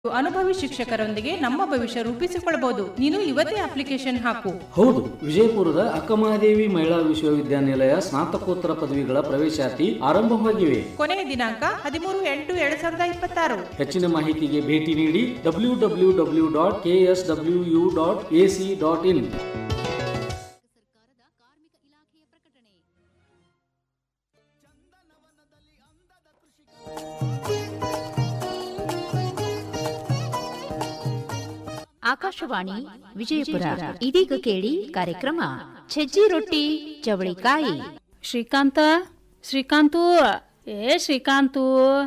ಅನುಭವಿ ಶಿಕ್ಷಕರೊಂದಿಗೆ ನಮ್ಮ ಭವಿಷ್ಯ ರೂಪಿಸಿಕೊಳ್ಳಬಹುದು ನೀನು ಇವತ್ತೇ ಅಪ್ಲಿಕೇಶನ್ ಹಾಕು ಹೌದು ವಿಜಯಪುರದ ಅಕ್ಕಮಹಾದೇವಿ ಮಹಿಳಾ ವಿಶ್ವವಿದ್ಯಾನಿಲಯ ಸ್ನಾತಕೋತ್ತರ ಪದವಿಗಳ ಪ್ರವೇಶಾತಿ ಆರಂಭವಾಗಿವೆ ಕೊನೆಯ ದಿನಾಂಕ ಹದಿಮೂರು ಎಂಟು ಎರಡ್ ಸಾವಿರದ ಇಪ್ಪತ್ತಾರು ಹೆಚ್ಚಿನ ಮಾಹಿತಿಗೆ ಭೇಟಿ ನೀಡಿ W W W dot K S W U dot A C dot in ಸರ್ಕಾರದ ಕಾರ್ಮಿಕ ಇಲಾಖೆಯ ಪ್ರಕಟಣೆ ಆಕಾಶವಾಣಿ ವಿಜಯಪುರ ಇದೀಗ ಕೇಳಿ ಕಾರ್ಯಕ್ರಮ ಸಜ್ಜಿ ರೊಟ್ಟಿ ಚವಳಿಕಾಯಿ ಶ್ರೀಕಾಂತ ಶ್ರೀಕಾಂತು ಏ ಶ್ರೀಕಾಂತು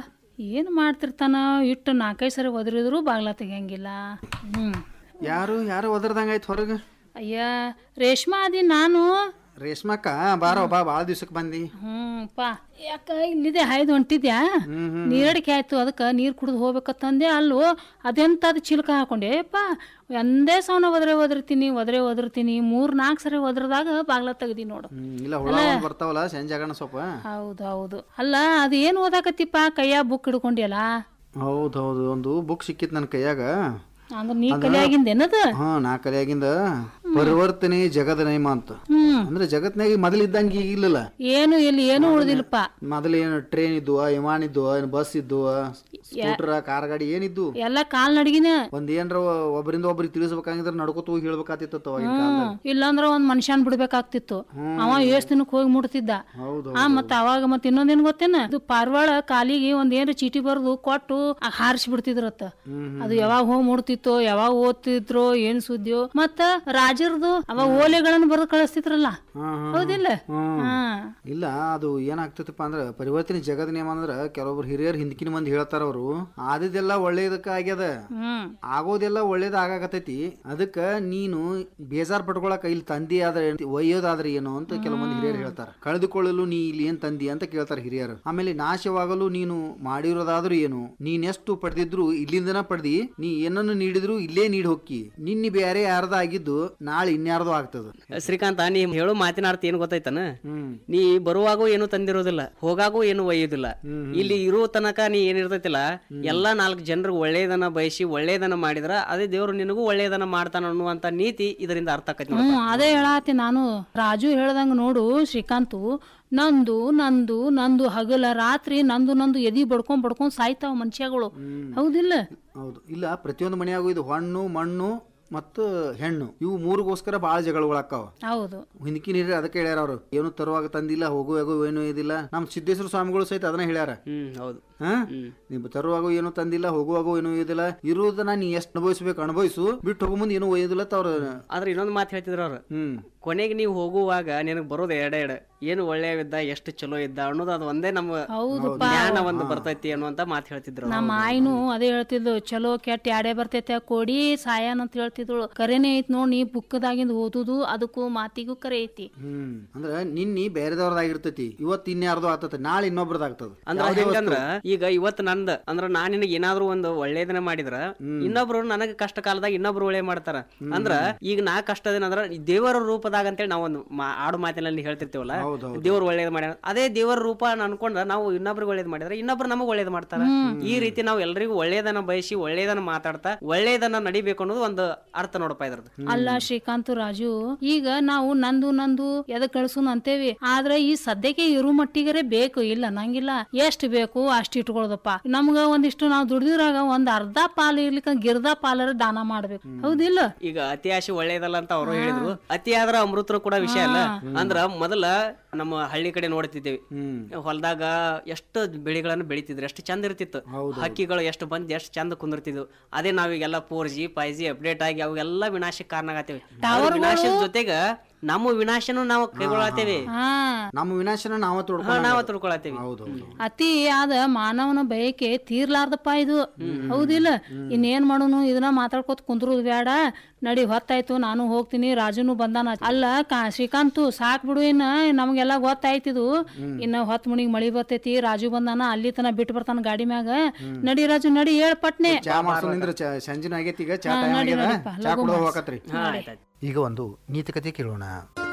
ಏನು ಮಾಡ್ತಿರ್ತಾನ ಇಟ್ಟು ನಾಲ್ಕೈದು ಸರಿ ಒದರಿದ್ರು ಬಾಗ್ಲ ತೆಗಿಯಂಗಿಲ್ಲ ಹ್ಞೂ ಯಾರು ಯಾರು ಒದರ್ದಂಗಾಯ್ತು ಹೊರಗೆ ಅಯ್ಯ ರೇಷ್ಮಾ ಅದಿ ನಾನು ರೇಷ್ಮಕ್ಕ ಬಾರೋ ಬಾ ಭಾಳ ದಿವ್ಸಕ್ಕೆ ಬಂದಿ ಹ್ಞೂ ಪಾ ಯಾಕ ಇಲ್ಲಿದೆ ಹಾಯ್ದು ಹೊಂಟಿದ್ಯಾ ನೀರಡಿಕೆ ಆಯ್ತು ಅದಕ್ಕೆ ನೀರು ಕುಡಿದು ಹೋಗ್ಬೇಕತ್ತಂದೆ ಅಲ್ಲೋ ಅದೆಂತದು ಚಿಲ್ಕ ಹಾಕೊಂಡೆ ಯಪ್ಪ ಒಂದೇ ಸೌನ ಒದ್ರೆ ಒದರ್ತೀನಿ ಒದ್ರೆ ಒದರ್ತೀನಿ ಮೂರ್ ನಾಲ್ಕು ಸರಿ ಒದ್ರದಾಗ ಬಾಗ್ಲ ತೆಗ್ದಿ ನೋಡು ಹ್ಮ್, ಇಲ್ಲ ಹುಳ ಒಂದ್ ಬರ್ತಾವಲ್ಲ ಸಂಜಾಗಣ ಸ್ವಲ್ಪ ಹೌದು ಹೌದು ಅಲ್ಲ ಅದು ಏನು ಓದಾಕತ್ತಿಪ್ಪ ಕೈಯ ಬುಕ್ ಹಿಡ್ಕೊಂಡ್ಯಲ್ಲ ಹೌದು ಹೌದು ಒಂದು ಬುಕ್ ಸಿಕ್ಕಿತ್ತು ನನ್ನ ಕೈಯಾಗ ಅಂದ್ರೆ ನೀ ಕಲಿಯಾಗಿಂದೇನದ ಹಾ ನಾ ಕಲಿಯಾಗಿಂದ ಪರಿವರ್ತನೆ ಜಗದ ನೇಮ ಅಂತ ಹ್ಮ್ ಅಂದ್ರೆ ಜಗತ್ನಾಗ ಮೊದಲು ಇದ್ದಂಗೆ ಈಗ ಇಲ್ಲಲ್ಲ ಏನು ಇಲ್ಲಿ ಏನು ಉಳ್ದಿಲ್ಲಪ್ಪ ಮೊದಲು ಏನು ಟ್ರೈನ್ ಇದ್ವು ವಿಮಾನ ಇದ್ವು ಏನು ಬಸ್ ಇದ್ವು ಸ್ಕೂಟರ್ ಕಾರ್ ಗಾಡಿ ಏನಿದ್ದು ಎಲ್ಲ ಕಾಲ್ ನಡಿಗಿನ ಒಂದ್ ಏನ್ರ ಒಬ್ಬರಿಂದ ಒಬ್ರಿಗೆ ತಿಳಿಸ್ಬೇಕಾಗಿದ್ರೆ ನಡ್ಕೋತ ಹೋಗಿ ಹೇಳ್ಬೇಕಾತಿತ್ತು ಅವಾಗಿನ ಕಾಲದಾಗ ಇಲ್ಲಾಂದ್ರ ಒಂದ್ ಮನುಷ್ಯನ್ ಬಿಡ್ಬೇಕಾಗ್ತಿತ್ತು ಅವ ಎಷ್ಟ್ ದಿನಕ್ಕೆ ಹೋಗಿ ಮುಟ್ತಿದ್ದ ಹೌದು ಆ ಮತ್ತ ಅವಾಗ ಮತ್ತ ಇನ್ನೊಂದೇನ್ ಗೊತ್ತೇನ ಇದು ಪಾರ್ವಾಳ ಕಾಲಿಗೆ ಒಂದ್ ಏನ್ರ ಚೀಟಿ ಬರ್ದು ಕೊಟ್ಟು ಹಾರಿಸಿ ಬಿಡ್ತಿದ್ರತ್ತ ಅದು ಯಾವಾಗ ಹೋಗಿ ಮುಡ್ತಿತ್ತೋ ಯಾವಾಗ ಓದ್ತಿದ್ರೋ ಏನ್ ಸುದ್ದಿಯೋ ಮತ್ತ ರಾಜರದು ಅವಾಗ ಓಲೆಗಳನ್ನ ಬರೆದು ಕಳಿಸ್ತಿದ್ರಲ್ಲ ಹಾ, ಹಾ, ಹೌದಿಲ್ಲ ಹಾ ಇಲ್ಲ ಅದು ಏನಾಗ್ತೈತಪ್ಪ ಅಂದ್ರೆ ಪರಿವರ್ತನೆ ಜಗದ ನಿಯಮ ಅಂದ್ರೆ ಕೆಲವೊಬ್ರು ಹಿರಿಯರು ಹಿಂದಕಿನ ಮಂದಿ ಹೇಳ್ತಾರ ಅವರು ಆದಿದ್ದೆಲ್ಲ ಒಳ್ಳೇದಕ್ಕ ಆಗ್ಯದ ಹ್ಮ್ ಆಗೋದೆಲ್ಲ ಒಳ್ಳೇದ ಆಗಾಕತೈತಿ ಅದಕ್ಕ ನೀನು ಬೇಜಾರ್ ಪಟ್ಕೊಳಕ ಇಲ್ಲಿ ತಂದಿ ಆದ್ರೆ ಒಯ್ಯೋದಾದ್ರೆ ಏನು ಅಂತ ಕೆಲವು ಮಂದಿ ಹಿರಿಯರು ಹೇಳ್ತಾರ ಕಳೆದುಕೊಳ್ಳಲು ನೀ ಇಲ್ಲಿ ಏನ್ ತಂದಿ ಅಂತ ಕೇಳ್ತಾರ ಹಿರಿಯರು ಆಮೇಲೆ ನಾಶವಾಗಲು ನೀನು ಮಾಡಿರೋದಾದ್ರೂ ಏನು ನೀನೆಷ್ಟು ಪಡೆದಿದ್ರು ಇಲ್ಲಿಂದನ ಪಡೆದಿ ನೀ ಏನನ್ನು ನೀಡಿದ್ರು ಇಲ್ಲೇ ನೀಡಿ ಹೋಕ್ಕಿ ನಿನ್ನೆ ಬೇರೆ ಯಾರ್ದ ಆಗಿದ್ದು ನಾಳೆ ಇನ್ಯಾರ್ದು ಆಗ್ತದ ಶ್ರೀಕಾಂತ ನೀ ಹೇಳೋ ಮಾತಿನ ಅರ್ಥ ಏನು ಗೊತ್ತಾಯ್ತನ ಹ್ಮ್ ನೀ ಬರುವಾಗೂ ಏನು ತಂದಿರೋದಿಲ್ಲ ಹೋಗಾಗೂ ಏನು ಒಯ್ಯೋದಿಲ್ಲ ಇಲ್ಲಿ ಇರೋ ತನಕ ನೀ ಏನಿರ್ತೈತಿಲ್ಲ ಎಲ್ಲಾ ನಾಲ್ಕು ಜನರಿಗೆ ಒಳ್ಳೇದನ್ನ ಬಯಸಿ ಒಳ್ಳೇದನ್ನ ಮಾಡಿದ್ರ ಅದೇ ದೇವ್ರು ನಿನಗೂ ಒಳ್ಳೇದನ್ನ ಮಾಡ್ತಾನ ಅನ್ನುವಂತ ನೀತಿ ಇದರಿಂದ ಅರ್ಥ ಆಕೈತಿ ನೋಡಪ್ಪ. ಹ್ಮ್ ಅದೇ ಹೇಳಾತಿ ನಾನು ರಾಜು ಹೇಳ್ದಂಗ ನೋಡು ಶ್ರೀಕಾಂತು ನಂದು ನಂದು ನಂದು ಹಗಲ ರಾತ್ರಿ ನಂದು ನಂದು ಎದಿ ಬಡ್ಕೊಂಡ್ ಬಡ್ಕೊಂಡ್ ಸಾಯ್ತಾವ ಮನುಷ್ಯಗಳು ಹೌದಿಲ್ಲ ಹೌದು ಇಲ್ಲ ಪ್ರತಿಯೊಂದು ಮನೆಯಾಗೂ ಇದು ಹಣ್ಣು ಮಣ್ಣು ಮತ್ತು ಹೆಣ್ಣು ಇವು ಮೂರಿಗೋಸ್ಕರ ಭಾಳ ಜಗಳಗಳಾಕ್ಕಾವ ಹೌದು ಹಿಂದಕಿನ ಹಿರಿಯರು ಅದಕ್ಕೆ ಹೇಳ್ಯಾರ ಅವರು ಏನು ತರುವಾಗ ತಂದಿಲ್ಲ ಹೋಗುವಾಗ ಏನು ಇದಿಲ್ಲ ನಮ್ಮ ಸಿದ್ದೇಶ್ವರ ಸ್ವಾಮಿಗಳು ಸಹಿತ ಅದನ್ನ ಹೇಳ್ಯಾರ ಹ್ಮ್ ಹೌದು ಹಾ ನೀವು ತರುವಾಗ ಏನು ತಂದಿಲ್ಲ ಹೋಗುವಾಗ ಏನು ಒಯ್ಯೋದಿಲ್ಲ ಇರುವುದನ್ನ ನೀ ಎಷ್ಟು ಅನುಭವಿಸ್ಬೇಕು ಅನುಭವಿಸು ಬಿಟ್ಟು ಹೋಗೋ ಮುಂದೆ ಏನು ಒಯ್ಯೋದಿಲ್ಲ ಅಂತ ಅವ್ರ ಆದ್ರೆ ಇನ್ನೊಂದು ಮಾತು ಹೇಳ್ತಿದ್ರ ಅವ್ರು ಹ್ಮ್ ಕೊನೆಗೆ ನೀವು ಹೋಗುವಾಗ ನಿನಗೆ ಬರೋದು ಎಡೆ ಎಡೆ ಏನು ಒಳ್ಳೆಯವಿದ್ದ ಎಷ್ಟು ಚಲೋ ಇದ್ದ ಅನ್ನೋದು ಅದು ಒಂದೇ ನಮ್ಮ ಹೌದಪ್ಪ ಜ್ಞಾನ ಒಂದು ಬರ್ತೈತಿ ಅನ್ನುವಂತ ಮಾತು ಹೇಳ್ತಿದ್ರು ಅವ್ರು. ನಮ್ಮ ಆಯ್ನು ಅದೇ ಹೇಳ್ತಿದ್ಲು ಚಲೋ ಕೆಟ್ಟ ಯಾಡೆ ಬರ್ತೈತೆ ಕೊಡಿ ಸಾಯನ್ ಅಂತ ಹೇಳ್ತಿದ್ಳು ಕರೆನೇ ಐತ್ ನೋಡ್ ನೀ ಬುಕ್ಕದಾಗಿಂದ ಓದುದು ಅದಕ್ಕೂ ಮಾತಿಗೂ ಕರೆ ಐತಿ ಹ್ಮ್ ಅಂದ್ರೆ ನಿನ್ನಿ ಬೇರೆದವ್ರದಾಗಿರ್ತೈತಿ ಇವತ್ತು ಇನ್ಯಾರ್ದು ಆಗ್ತೈತಿ ನಾಳೆ ಇನ್ನೊಬ್ರದಾಗ್ತದ ಅಂದ್ರ ಹೆಂಗಂದ್ರ ಈಗ ಇವತ್ತು ನಂದ ಅಂದ್ರ ನಾನ್ ನಿನಗೆ ಏನಾದ್ರು ಒಂದು ಒಳ್ಳೇದನ್ನ ಮಾಡಿದ್ರ ಇನ್ನೊಬ್ರು ನನಗ ಕಷ್ಟ ಕಾಲದಾಗ ಇನ್ನೊಬ್ರು ಒಳ್ಳೆ ಮಾಡ್ತಾರ ಅಂದ್ರ ಈಗ ನಾ ಕಷ್ಟದೇನಂದ್ರ ದೇವರ ರೂಪದಾಗ ಅಂತೇಳಿ ನಾವು ಒಂದು ಮಾ- ಆಡು ಮಾತಿನಲ್ಲಿ ಹೇಳ್ತಿರ್ತೀವಲ್ಲ ದೇವ್ರು ಒಳ್ಳೇದ್ ಮಾಡ್ಯಾರ ಅದೇ ದೇವರ ರೂಪ ಅನ್ಕೊಂಡ್ರ ನಾವು ಇನ್ನೊಬ್ರಿಗೆ ಒಳ್ಳೇದ್ ಮಾಡಿದ್ರೆ ಇನ್ನೊಬ್ರು ನಮಗ್ ಒಳ್ಳೇದ್ ಮಾಡ್ತಾರ ಈ ರೀತಿ ನಾವು ಎಲ್ರಿಗೂ ಒಳ್ಳೇದನ್ನ ಬಯಸಿ ಒಳ್ಳೇದನ್ನ ಮಾತಾಡ್ತಾ ಒಳ್ಳೇದನ್ನ ನಡಿಬೇಕು ಅನ್ನೋದು ಒಂದು ಅರ್ಥ ನೋಡಪ್ಪ ಇದ್ರದ್ದು ಅಲ್ಲ ಶ್ರೀಕಾಂತ್ ರಾಜು ಈಗ ನಾವು ನಂದು ನಂದು ಎದಕ್ ಕಳ್ಸುನ್ ಅಂತೇವಿ ಆದ್ರೆ ಈ ಸದ್ಯಕ್ಕೆ ಇರು ಮಟ್ಟಿಗರೆ ಬೇಕು ಇಲ್ಲ ನಂಗಿಲ್ಲ ಎಷ್ಟ್ ಬೇಕು ಅಷ್ಟ್ ಇಟ್ಕೊಳ್ದಪ್ಪ ನಮ್ಗ ಒಂದಿಷ್ಟು ನಾವು ದುಡ್ದಿರಾಗ ಒಂದ್ ಅರ್ಧ ಪಾಲು ಇರ್ಲಿಕ್ಕ ಗಿರ್ದ ಪಾಲರ ದಾನ ಮಾಡ್ಬೇಕು ಹೌದಿಲ್ಲ ಈಗ ಅತಿ ಆಶೆ ಒಳ್ಳೇದಲ್ಲ ಅಂತ ಅವರು ಹೇಳಿದ್ರು ಅತಿ ಆದ್ರ ಅಮೃತರು ಕೂಡ ವಿಷಯ ಅಲ್ಲ ಅಂದ್ರ ಮೊದಲ ನಮ್ಮ ಹಳ್ಳಿ ಕಡೆ ನೋಡ್ತಿದ್ದೇವೆ ಹೊಲದಾಗ ಎಷ್ಟು ಬೆಳೆಗಳನ್ನು ಬೆಳಿತಿದ್ರು ಎಷ್ಟು ಚಂದ ಇರ್ತಿತ್ತು ಹಕ್ಕಿಗಳು ಎಷ್ಟು ಬಂದ್ ಎಷ್ಟು ಚಂದ ಕುಂದಿರ್ತಿದ್ವು ಅದೇ ನಾವೀಗೆಲ್ಲ four G five G update ಆಗಿ ಅವೆಲ್ಲ ವಿನಾಶಕ್ಕೆ ಕಾರಣ ಆಗತ್ತೇವೆ ವಿನಾಶದ ಜೊತೆಗ ನಮ್ಮ ವಿನಾಶನು ನಾವು ಕೈಗೊಳ್ಳತ್ತೇವೆ ಹಾ ನಮ್ಮ ವಿನಾಶನ ನಾವ ನಾವ ತೊಡ್ಕೊಂಡು ತಿಳ್ಕೊಳತ್ತೇವೆ ಹೌದು ಅತಿ ಆದ ಮಾನವನ ಬಯಕೆ ತೀರ್ಲಾರ್ದಪ್ಪ ಇದು ಹೌದಿಲ್ಲ ಇನ್ನೇನ್ ಮಾಡೋನು ಇದನ್ನ ಮಾತಾಡ್ಕೊತ ಕುಂದ್ರುದ್ ಬೇಡ ನಡಿ ಹೊತ್ತಾಯ್ತು ನಾನು ಹೋಗ್ತೀನಿ ರಾಜುನು ಬಂದಾನ ಅಲ್ಲ ಕಾ ಶ್ರೀಕಾಂತು ಸಾಕ್ ಬಿಡು ಇನ್ನ ನಮ್ಗೆಲ್ಲ ಗೊತ್ತಾಯ್ತಿದು ಇನ್ನ ಹೊತ್ ಮುಣಿಗ್ ಮಳಿ ಬರ್ತೈತಿ ರಾಜು ಬಂದಾನ ಅಲ್ಲಿ ತನ ಬಿಟ್ಟು ಬರ್ತಾನ ಗಾಡಿ ಮ್ಯಾಗ ನಡಿ ರಾಜು ನಡಿ ಹೇಳ್ ಪಟ್ನೆ ಚಾ ಮಾಡ್ಸೋ ನಿಂದ್ರ ಚಾ- ಸಂಜಿನ ಆಗೈತಿ ಈಗ ಚಾ ಟೈಮ್ ಆಗ್ಯದ ಚಾ ಕುಡೋ ಹೋಗತ್ರಿ ಈಗ ಒಂದು ನೀತಿಕತೆ ಕೇಳೋಣ